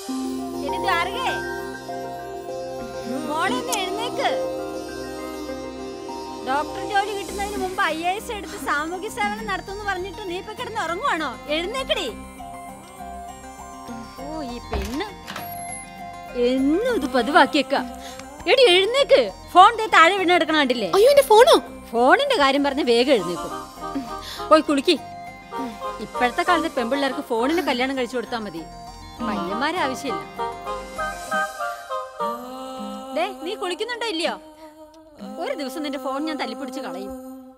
എടി ദ്വാരകേ മോളെ ഒന്ന് എഴുന്നേക്ക് ഡോക്ടർ ജോലി കിട്ടുന്നതിന് മുമ്പ് ഐ എസ് എടുത്ത് സാമൂഹ്യ സേവനം നടത്തുമെന്ന് പറഞ്ഞിട്ട് നീ ഇപ്പൊ കിടന്ന് ഉറങ്ങുവാണോ എഴുന്നേക്കടി ഓ ഈ പെണ്ണ് എന്നും ഇത് പതിവാക്കിയേക്ക എടി എഴുന്നേക്ക് ഫോൺ ദേ താഴെ വീണ് കിടക്കണ കണ്ടില്ലേ അയ്യോ എന്റെ ഫോണോ ഫോണിന്റെ കാര്യം പറഞ്ഞ് വേഗം എഴുന്നേക്കും പോയി കുളിക്ക് ഇപ്പോഴത്തെ കാലത്ത് പെൺപിള്ളേർക്ക് ഫോണിന് കല്യാണം കഴിച്ചു കൊടുത്താൽ മതി പയ്യന്മാരെ ആവശ്യമില്ല ദേ നീ കുളിക്കുന്നുണ്ടോ ഇല്ലയോ ഒരു ദിവസം നിന്റെ ഫോൺ ഞാൻ തല്ലിപ്പിടിച്ച് കളയും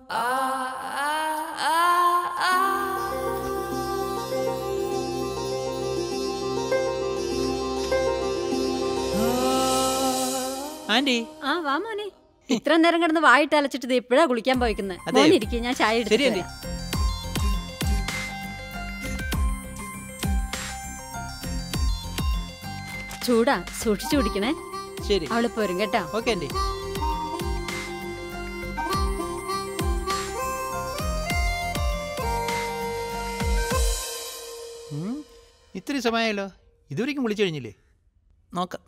ആന്റി ആ വാ മോനെ ഇത്ര നേരം കിടന്ന് വായിട്ട് അലച്ചിട്ട് ഇത് എപ്പോഴാ കുളിക്കാൻ പോയിക്കുന്നത് അതെ. മോനെ ഇരിക്കും ഞാൻ ചായ ശരി എടുത്തു ആന്റി ചൂടാ സൂക്ഷിച്ചു കുടിക്കണേ ശരി അവള് പോരും കേട്ടോ ഓക്കെ ആന്റി ഉം, ഇത്തിരി സമയമായല്ലോ ഇതുവരെയ്ക്കും വിളിച്ചു കഴിഞ്ഞില്ലേ നോക്കാം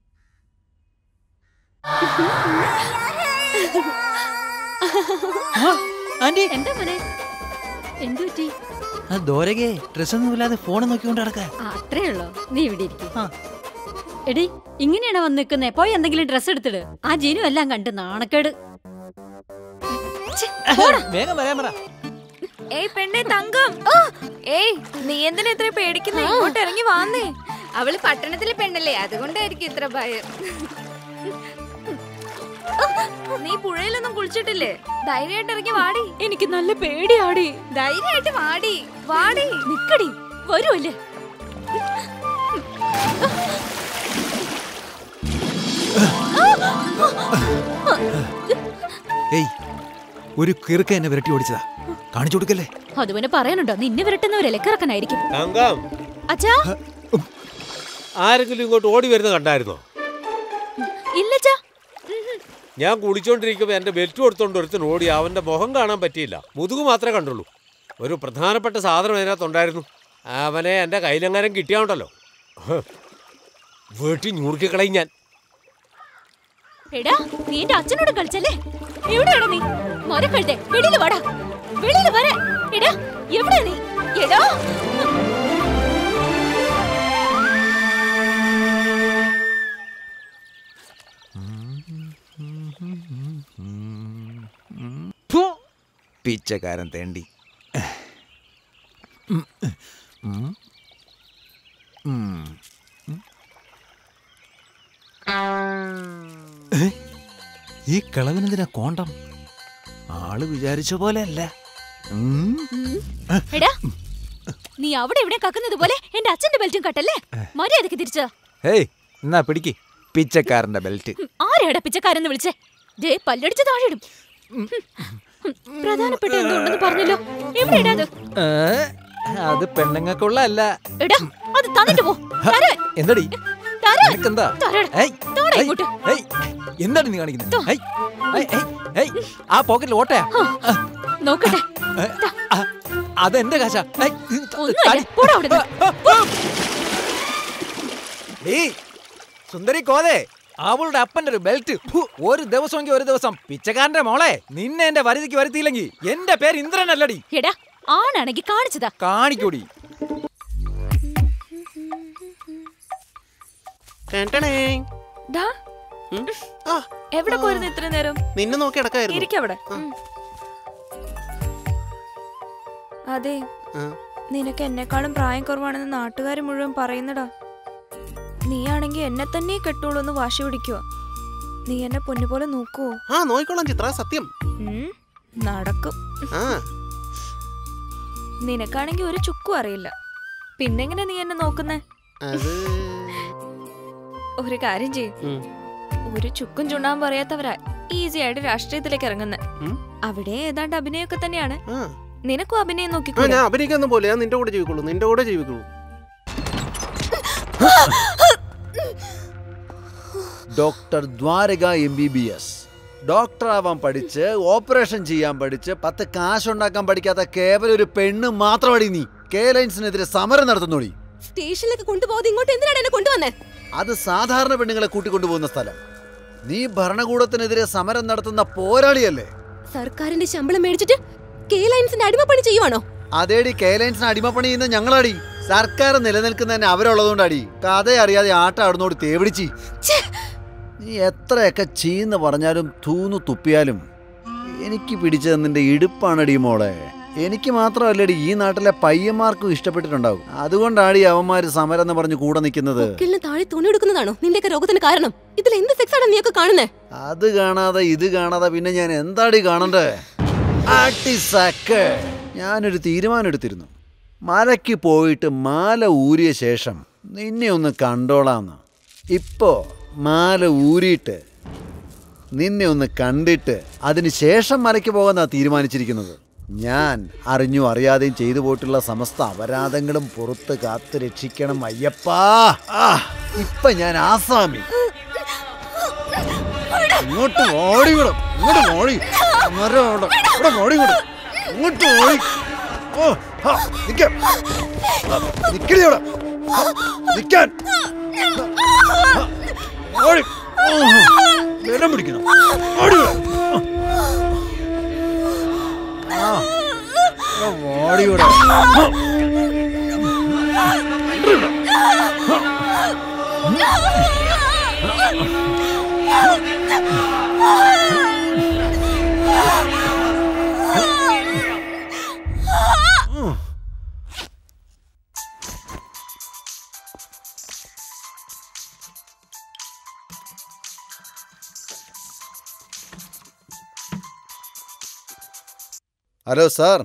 ആ, ആന്റി എന്താ മോനെ എന്തു പറ്റി ആ ദോരകെ ഡ്രസ്സൊന്നും ഇല്ലാതെ ഫോൺ നോക്കിക്കൊണ്ട് നടക്കാൻ ആ അത്രേ ഉള്ളോ നീ ഇവിടെ ഇരിക്കും ആ. എടി ഇങ്ങനെയാണോ വന്ന് നിൽക്കുന്നേ പോയി എന്തെങ്കിലും ഡ്രസ് എടുത്തിട് ആ ജീനു എല്ലാം കണ്ട് നാണക്കേട് ഛെ, പോടാ. വേഗം വരാൻ പറ ഏയ് പെണ്ണെ തങ്കം ഏയ് നീ എന്തിനാ ഇത്ര പേടിക്കുന്നേ ഇങ്ങോട്ട് ഇറങ്ങി വാന്നേ അവള് പട്ടണത്തിലെ പെണ്ണല്ലേ അതുകൊണ്ടായിരിക്കും ഇത്ര ഭയം നീ പുഴയിലൊന്നും കുളിച്ചിട്ടില്ലേ ധൈര്യമായിട്ട് ഇറങ്ങി വാടി എനിക്ക് നല്ല പേടിയാടി ധൈര്യമായിട്ട് വാടി വാടി നിക്കടി വരുമല്ലേ ഏയ് ഒരു കിറുക്ക എന്നെ വിരട്ടി ഓടിച്ചതാ കാണിച്ചു കൊടുക്കല്ലേ അത് പിന്നെ പറയാനുണ്ടോ നിന്നെ വിരട്ടുന്നവരല്ലേ കിറക്കനായിരിക്കും തങ്കം അച്ഛാ ആരെങ്കിലും ഇങ്ങോട്ട് ഓടി വരുന്ന കണ്ടായിരുന്നോ ഇല്ലച്ചാ ഞാൻ കുളിച്ചോണ്ടിരിക്കുമ്പോൾ എൻ്റെ ബെൽറ്റ് കൊടുത്തോണ്ട് ഒരുത്തൻ ഓടി അവൻ്റെ മുഖം കാണാൻ പറ്റിയില്ല മുതുകു മാത്രമേ കണ്ടുള്ളൂ ഒരു പ്രധാനപ്പെട്ട സാധനം അതിനകത്തുണ്ടായിരുന്നു അവനെ എൻ്റെ കയ്യിലെങ്ങാനും കിട്ടിയാണ്ടല്ലോ വീട്ടിൽ ഞൂർക്കിക്കളയും ഞാൻ എടാ നീ എന്റെ അച്ഛനോട് കളിച്ചല്ലേ എവിടെയാടാ നീ മരം കഴുതേ വെളിയിൽ വാടാ വെളിയിൽ വരാ എടാ എവിടെയാ നീ എടാ ഫു! പിച്ചക്കാരൻ തേണ്ടി ഉം. ഉം. ഉം. ഏ? ഈ കിളവിനെന്തിനാ കോണ്ടം ആള് വിചാരിച്ച പോലെ അല്ല ഉം. എടാ നീ അവിടെ ഇവിടെ കക്കുന്നത് പോലെ എന്റെ അച്ഛന്റെ ബെൽറ്റും കട്ടല്ലേ മര്യാദക്ക് തിരിച്ചോ ഹേയ് എന്നാ പിടിക്ക് പിച്ചക്കാരന്റെ ബെൽറ്റ് ആരെയാടാ പിച്ചക്കാരെന്ന് വിളിച്ചേ ദേ പല്ലടിച്ച് താഴെയിടും ഹും. പ്രധാനപ്പെട്ട എന്തോ ഉണ്ടെന്ന് പറഞ്ഞല്ലോ എവിടെയാടാ അത് ഏ? അത് പെണ്ണുങ്ങൾക്കുള്ള അല്ല എടാ അത് തന്നിട്ട് പോ തരാൻ എന്തടി തരാൻ നിനക്കെന്താ തരാടാ. ഏയ്, താടാ ഏയ്, ഇങ്ങോട്ട്. ഏയ്, എന്താണ് നീ കാണിക്കുന്നത് ഏയ്, ഏയ്, ഏയ്, ഏയ്, ആ പോക്കറ്റിൽ ഓട്ടയാ നോക്കട്ടെ ഏ, ആ, അതെന്റെ കാശാ ഏയ്, ഒന്നുമല്ല താടി. പോടാ അവിടുന്ന് ഏയ്, സുന്ദരി കോതെ അവളുടെ അപ്പന്റെ ഒരു ബെൽറ്റ് ഫു, ഒരു ദിവസമെങ്കിൽ ഒരു ദിവസം പിച്ചക്കാരന്റെ മോളെ നിന്നെ എന്റെ വരുതിക്ക് വരുത്തിയില്ലെങ്കിൽ എന്റെ പേര് ഇന്ദ്രനല്ലടി എടാ ആണാണെങ്കി കാണിച്ചതാ കാണിക്കൂടി ദാ, എവിടെ പോയിരുന്നു ഇത്ര നേരം നിന്നെ നോക്കി കിടക്കായിരുന്നു ഇരിക്കവിടെ ആ. അതെ ആ. നിനക്ക് എന്നെക്കാളും പ്രായം കുറവാണെന്ന് നാട്ടുകാർ മുഴുവൻ പറയുന്നടാ നീയാണെങ്കി എന്നെ തന്നെ കെട്ടുള്ളൂ എന്ന് വാശി പിടിക്കുക നീ എന്നെ പൊന്നുപോലെ നോക്കുവോ ആ നോയിക്കോളാം ചിത്ര സത്യം ഉം, നടക്കും ആ നിനക്കാണെങ്കി ഒരു ചുക്കും അറിയില്ല പിന്നെങ്ങനെ നീ എന്നെ നോക്കുന്നേ അത് ഒരു കാര്യം ചെയ്യും ഉം. ഒരു ചുക്കും ചുണ്ണാൻ പറയാത്തവരാ ഈസി ആയിട്ട് രാഷ്ട്രീയത്തിലേക്ക് ഇറങ്ങുന്നത് ഉം. അവിടെ ഏതാണ്ട് അഭിനയൊക്കെ തന്നെയാണ് ആ നിനക്കും അഭിനയം ആ, നോക്കിക്കോ ഞാൻ അഭിനയിക്കൊന്നും പോലെ ഞാൻ നിന്റെ കൂടെ ജീവിക്കുള്ളൂ നിന്റെ കൂടെ ജീവിക്കുള്ളൂ doctor Dwaraka M B B S doctor ആവാൻ പഠിച്ച് ഓപ്പറേഷൻ ചെയ്യാൻ പഠിച്ച് പത്ത് കാശുണ്ടാക്കാൻ പഠിക്കാത്ത കേവലം ഒരു പെണ്ണ് മാത്രമടി നീ കെ ലൈൻസിനെതിരെ സമരം നടത്തുന്നോടി സ്റ്റേഷനിലേക്ക് കൊണ്ടുപോകാതെ ഇങ്ങോട്ട് എന്തിനാണ് എന്നെ കൊണ്ടുവന്നേ അത് സാധാരണ പെണ്ണുങ്ങളെ കൂട്ടിക്കൊണ്ടുപോകുന്ന സ്ഥലം നീ ഭരണകൂടത്തിനെതിരെ സമരം നടത്തുന്ന പോരാളിയല്ലേ സർക്കാരിന്റെ ശമ്പളം മേടിച്ചിട്ട് കെ ലൈൻസിന്റെ അടിമപ്പണി ചെയ്യുവാണോ അതേടി കെയലൈൻസിന് അടിമപ്പണി ചെയ്യുന്ന ഞങ്ങളാടി സർക്കാർ നിലനിൽക്കുന്നതന്നെ അവരുള്ളതുകൊണ്ടാടി കഥ അറിയാതെ ആട്ട അവിടുന്നോട് തേവിടിച്ചി ഛേ, നീ എത്രയൊക്കെ ചീന്ന് പറഞ്ഞാലും തൂന്നു തുപ്പിയാലും എനിക്ക് പിടിച്ചത് നിന്റെ ഇടുപ്പാണടി മോളെ എനിക്ക് മാത്രമല്ലടി ഈ നാട്ടിലെ പയ്യന്മാർക്കും ഇഷ്ടപ്പെട്ടിട്ടുണ്ടാവും അതുകൊണ്ടാണ് ഈ അവന്മാര് സമരം എന്ന് പറഞ്ഞ് കൂടെ നിൽക്കുന്നത് പൊക്കിളിന് താഴെ തുണി എടുക്കുന്നതാണോ നിന്റെയൊക്കെ രോഗത്തിന് കാരണം ഇതിൽ എന്ത് സെക്സ് ആണ് നീയൊക്കെ കാണുന്നേ അത് കാണാതെ ഇത് കാണാതെ പിന്നെ ഞാൻ എന്താടി കാണണ്ടേ ആട്ടിസക്ക് ഞാനൊരു തീരുമാനം എടുത്തിരുന്നു മലയ്ക്ക് പോയിട്ട് മാല ഊരിയ ശേഷം നിന്നെ ഒന്ന് കണ്ടോളാന്ന് ഇപ്പോ മാല ഊരിയിട്ട് നിന്നെ ഒന്ന് കണ്ടിട്ട് അതിന് ശേഷം മലയ്ക്ക് പോകാന്നാ തീരുമാനിച്ചിരിക്കുന്നത് ഞാൻ അറിഞ്ഞു അറിയാതെയും ചെയ്തു പോയിട്ടുള്ള സമസ്ത അപരാധങ്ങളും പുറത്ത് കാത്ത് രക്ഷിക്കണം അയ്യപ്പാ ആ ഇപ്പൊ ഞാൻ ആസാമി ഇങ്ങോട്ട് ഓടി വിടും ഇങ്ങോട്ട് ഓടി മരം അവിടെ. ഇവിടെ ഓടി വിടും ഇങ്ങോട്ട് ഓടി ഓ ഹാ, നിക്കാം ആ, നിക്കടി അവിടെ ഹാ, നിക്കാൻ ഹാ, ഓടി ഓ, ബലം പിടിക്കണം ഓടി വിടാം ആ ഇവിടെ ഓടി വിടാം ഹാ. ഹലോ സാർ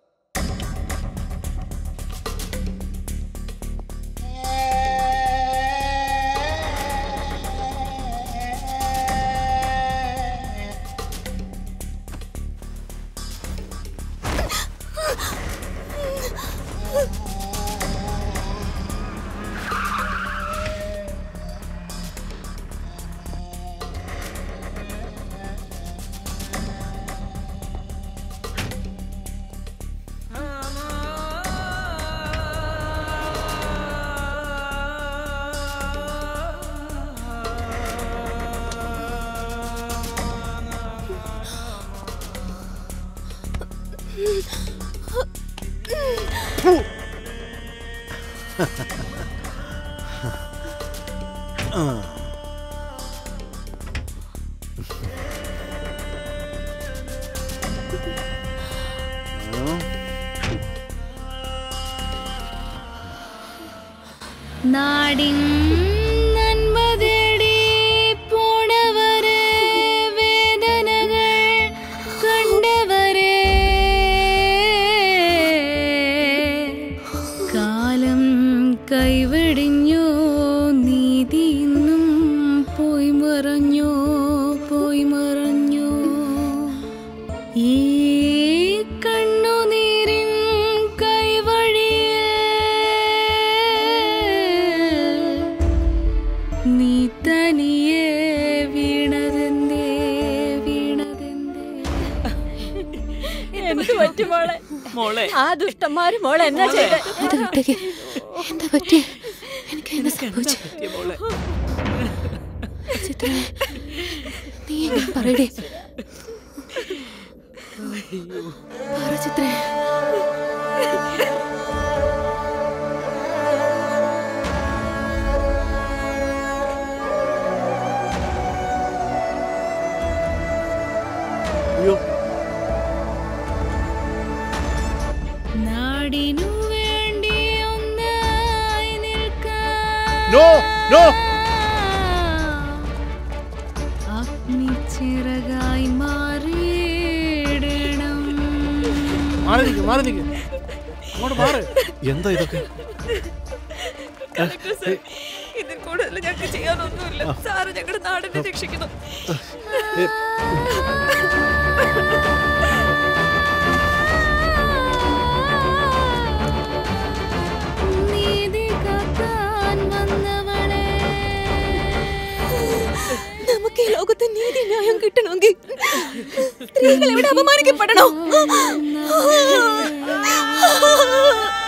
നാടിൻ നന്മതേടി പോണവരെ വേദനകൾ കണ്ടവരെ കാലം കൈവടിഞ്ഞോ നീതി ഇന്നും പോയി മറഞ്ഞോ പോയി മറഞ്ഞോ ഈ കണ്ണുനീരിൻ കൈവഴിയേ നീ തനിയെ വീണതെന്തേ വീണതെന്തേ എന്ത് പറ്റി മോളെ മോളെ ആ ദുഷ്ടന്മാര് മോളെ എന്നാ ചെയ്തേ ഇത് വിട്ടേക്ക് എന്താ പറ്റിയ എനിക്ക് എന്താ സംഭവിച്ചു ചിത്രേ നീ എങ്ങനെ പറയടേ പറ ചിത്രേ അയ്യോ നാടിനു വേണ്ടി ഒന്നായി നിൽക്കാൻ നോ നോ അഗ്നിച്ചിറകായി മാറിയിടണം മാറി നിൽക്കും മാറി നിൽക്കും അങ്ങോട്ട് മാറ് എന്താ ഇതൊക്കെ ഇതിൽ കൂടുതൽ ഞങ്ങൾക്ക് ചെയ്യാനൊന്നുമില്ല സാറ് ഞങ്ങളുടെ നാടിനെ രക്ഷിക്കുന്നു നീതി കാക്കാൻ വന്നവളെ നമുക്ക് ഈ ലോകത്ത് നീതി ന്യായം കിട്ടണമെങ്കിൽ സ്ത്രീകൾ ഇവിടെ അപമാനിക്കപ്പെടണോ